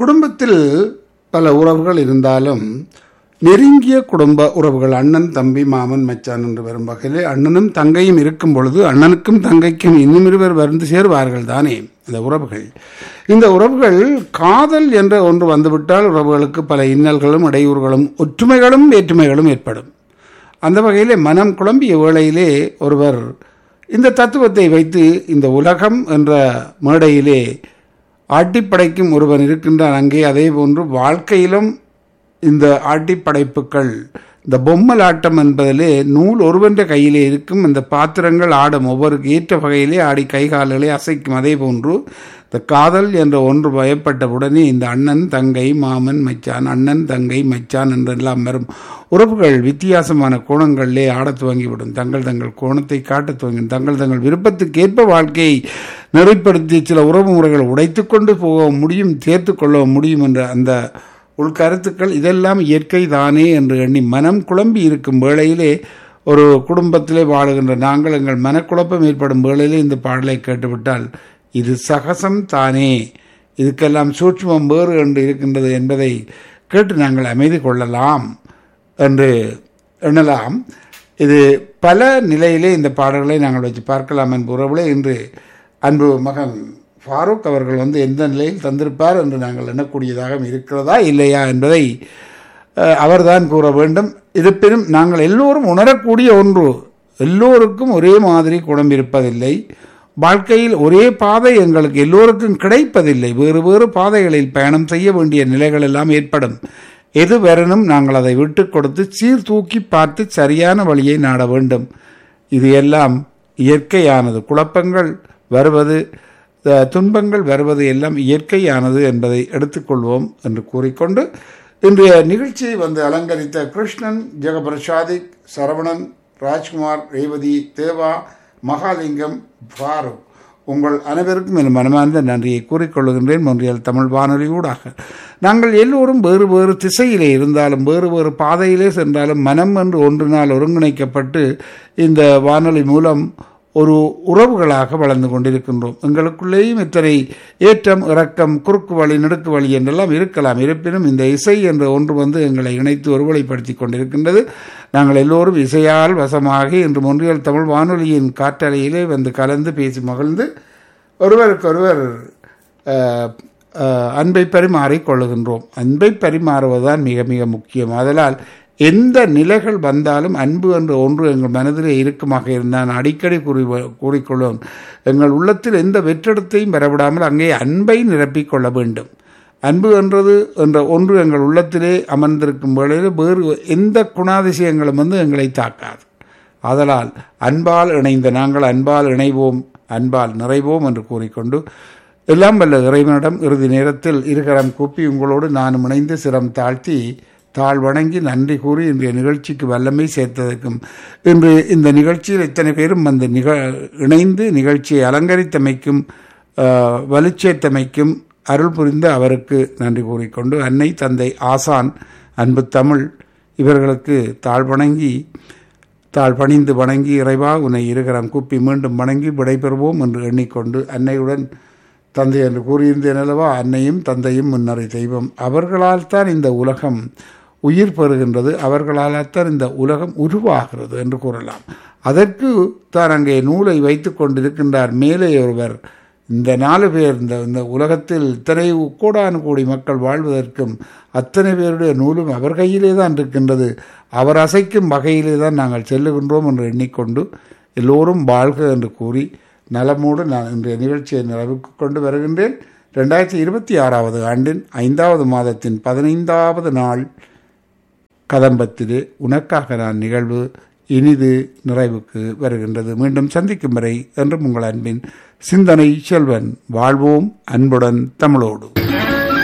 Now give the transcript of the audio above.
குடும்பத்தில் பல உறவுகள் இருந்தாலும் நெருங்கிய குடும்ப உறவுகள் அண்ணன் தம்பி மாமன் மச்சான் என்று வரும் வகையில் அண்ணனும் தங்கையும் இருக்கும் பொழுது அண்ணனுக்கும் தங்கைக்கும் இன்னும் இருவர் வந்து சேருவார்கள் தானே இந்த உறவுகள் இந்த உறவுகள் காதல் என்ற ஒன்று வந்துவிட்டால் உறவுகளுக்கு பல இன்னல்களும் இடையூறுகளும் ஒற்றுமைகளும் வேற்றுமைகளும் ஏற்படும் அந்த வகையிலே மனம் குழம்பிய வேளையிலே ஒருவர் இந்த தத்துவத்தை வைத்து இந்த உலகம் என்ற மேடையிலே ஆட்டிப்படைக்கும் ஒருவன் இருக்கின்றான் அங்கே அதே போன்று வாழ்க்கையிலும் இந்த ஆட்டிப்படைப்புகள் இந்த பொம்மலாட்டம் என்பதிலே நூல் ஒருவன்ற கையிலே இருக்கும் இந்த பாத்திரங்கள் ஆடும் ஒவ்வொரு ஏற்ற வகையிலே ஆடி கை கால்களை அசைக்கும் அதே போன்று இந்த காதல் என்ற ஒன்று பயப்பட்ட உடனே இந்த அண்ணன் தங்கை மாமன் மச்சான் அண்ணன் தங்கை மச்சான் என்றெல்லாம் வரும் உறவுகள் வித்தியாசமான கோணங்களிலே ஆடத் துவங்கிவிடும் தங்கள் தங்கள் கோணத்தை காட்டத் துவங்கும் தங்கள் தங்கள் விருப்பத்துக்கேற்ப வாழ்க்கையை நெறிப்படுத்தி சில உறவு முறைகளை உடைத்து கொண்டு போக முடியும் சேர்த்து கொள்ள முடியும் என்ற அந்த உள்கருத்துக்கள் இதெல்லாம் இயற்கை தானே என்று எண்ணி மனம் குழம்பி இருக்கும் வேளையிலே ஒரு குடும்பத்திலே வாழுகின்ற நாங்கள் எங்கள் மனக்குழப்பம் ஏற்படும் வேளையிலே இந்த பாடலை கேட்டுவிட்டால் இது சகசம் தானே இதுக்கெல்லாம் சூட்சுமம் வேறு என்று இருக்கின்றது என்பதை கேட்டு நாங்கள் அமைதி கொள்ளலாம் என்று எண்ணலாம் இது பல நிலையிலே இந்த பாடல்களை நாங்கள் வச்சு பார்க்கலாம் என்பது உறவுகளே இன்று அன்பு மகன் ஃபாரூக் அவர்கள் வந்து எந்த நிலையில் தந்திருப்பார் என்று நாங்கள் எண்ணக்கூடியதாக இருக்கிறதா இல்லையா என்பதை அஹ், அவர்தான் கூற வேண்டும் இருப்பினும் நாங்கள் எல்லோரும் உணரக்கூடிய ஒன்று எல்லோருக்கும் ஒரே மாதிரி குணம் இருப்பதில்லை வாழ்க்கையில் ஒரே பாதை எங்களுக்கு எல்லோருக்கும் கிடைப்பதில்லை வேறு வேறு பாதைகளில் பயணம் செய்ய வேண்டிய நிலைகள் எல்லாம் ஏற்படும் எது வரணும் நாங்கள் அதை விட்டு கொடுத்து சீர்தூக்கி பார்த்து சரியான வழியை நாட வேண்டும் இது எல்லாம் இயற்கையானது குழப்பங்கள் வருவது அஹ், துன்பங்கள் வருவது எல்லாம் இயற்கையானது என்பதை எடுத்துக்கொள்வோம் என்று கூறிக்கொண்டு இன்றைய நிகழ்ச்சியை வந்து அலங்கரித்த கிருஷ்ணன் ஜெகபிரசாதிக் சரவணன் ராஜ்குமார் ரேவதி தேவா மகாலிங்கம் ஃபாரூக் உங்கள் அனைவருக்கும் என் மனமார்ந்த நன்றியை கூறிக்கொள்கின்றேன் மொன்றியல் தமிழ் வானொலி ஊடாக நாங்கள் எல்லோரும் வேறு வேறு திசையிலே இருந்தாலும் வேறு வேறு பாதையிலே சென்றாலும் மனம் என்று ஒன்றினால் ஒருங்கிணைக்கப்பட்டு இந்த வானொலி மூலம் ஒரு உறவுகளாக வளர்ந்து கொண்டிருக்கின்றோம் எங்களுக்குள்ளேயும் இத்தனை ஏற்றம் இறக்கம் குறுக்கு வழி நெடுக்கு வழி என்றெல்லாம் இருக்கலாம் இருப்பினும் இந்த இசை என்ற ஒன்று வந்து எங்களை இணைத்து ஒருவழைப்படுத்தி கொண்டிருக்கின்றது நாங்கள் எல்லோரும் இசையால் வசமாகி இன்று ஒன்றியல் தமிழ் வானொலியின் காற்றலையிலே வந்து கலந்து பேசி மகிழ்ந்து ஒருவருக்கொருவர் அஹ், அஹ், அன்பை பரிமாறிக் கொள்ளுகின்றோம் அன்பை பரிமாறுவதுதான் மிக மிக முக்கியம் அதனால் எந்த நிலைகள் வந்தாலும் அன்பு என்ற ஒன்று எங்கள் மனதிலே இருக்குமாக இருந்தால் அடிக்கடி கூறி கூறிக்கொள்வோம் எங்கள் உள்ளத்தில் எந்த வெற்றிடத்தையும் பெறவிடாமல் அங்கே அன்பை நிரப்பிக் கொள்ள வேண்டும் அன்பு என்றது என்ற ஒன்று எங்கள் உள்ளத்திலே அமர்ந்திருக்கும் வேளையில் வேறு எந்த குணாதிசயங்களும் வந்து எங்களை தாக்காது ஆதலால் அன்பால் இணைந்த நாங்கள் அன்பால் இணைவோம் அன்பால் நிறைவோம் என்று கூறிக்கொண்டு எல்லாம் வல்ல இறைவனிடம் இறுதி நேரத்தில் இருகரம் கூப்பி உங்களோடு நானும் இணைந்து சிரம் தாழ்த்தி தாழ் வணங்கி நன்றி கூறி இன்றைய நிகழ்ச்சிக்கு வல்லமை சேர்த்ததற்கும் இன்று இந்த நிகழ்ச்சியில் இத்தனை பேரும் வந்து நிக இணைந்து நிகழ்ச்சியை அலங்கரித்தமைக்கும் ஆஹ், வலுச்சேர்த்தமைக்கும் அருள் புரிந்த அவருக்கு நன்றி கூறிக்கொண்டு அன்னை தந்தை ஆசான் அன்பு தமிழ் இவர்களுக்கு தாழ் வணங்கி தாழ் பணிந்து வணங்கி இறைவா உன்னை இருகரம் கூப்பி மீண்டும் வணங்கி விடைபெறுவோம் என்று எண்ணிக்கொண்டு அன்னையுடன் தந்தை என்று கூறியிருந்தேன் அல்லவா அன்னையும் தந்தையும் முன்னறை தெய்வம் அவர்களால் தான் இந்த உலகம் உயிர் பெறுகின்றது அவர்களால் தான் இந்த உலகம் உருவாகிறது என்று கூறலாம் அதற்கு தான் அங்கே நூலை வைத்து கொண்டிருக்கின்றார் மேலே ஒருவர் இந்த நாலு பேர் இந்த இந்த உலகத்தில் இத்தனை கோடானு கோடி மக்கள் வாழ்வதற்கும் அத்தனை பேருடைய நூலும் அவர் கையிலே தான் இருக்கின்றது அவர் அசைக்கும் வகையிலே தான் நாங்கள் செல்லுகின்றோம் என்று எண்ணிக்கொண்டு எல்லோரும் வாழ்க என்று கூறி நலமோடு நான் இன்றைய நிகழ்ச்சியை நிறைவுக்கு கொண்டு வருகின்றேன் ரெண்டாயிரத்தி இருபத்தி ஆறாவது ஆண்டின் ஐந்தாவது மாதத்தின் பதினைந்தாவது நாள் கதம்பத்திலே உனக்காக நான் நிகழ்வு இனிது நிறைவுக்கு வருகின்றது மீண்டும் சந்திக்கும் வரை என்றும் உங்கள் அன்பின் சிந்தனை செல்வன் வாழ்வோம் அன்புடன் தமிழோடு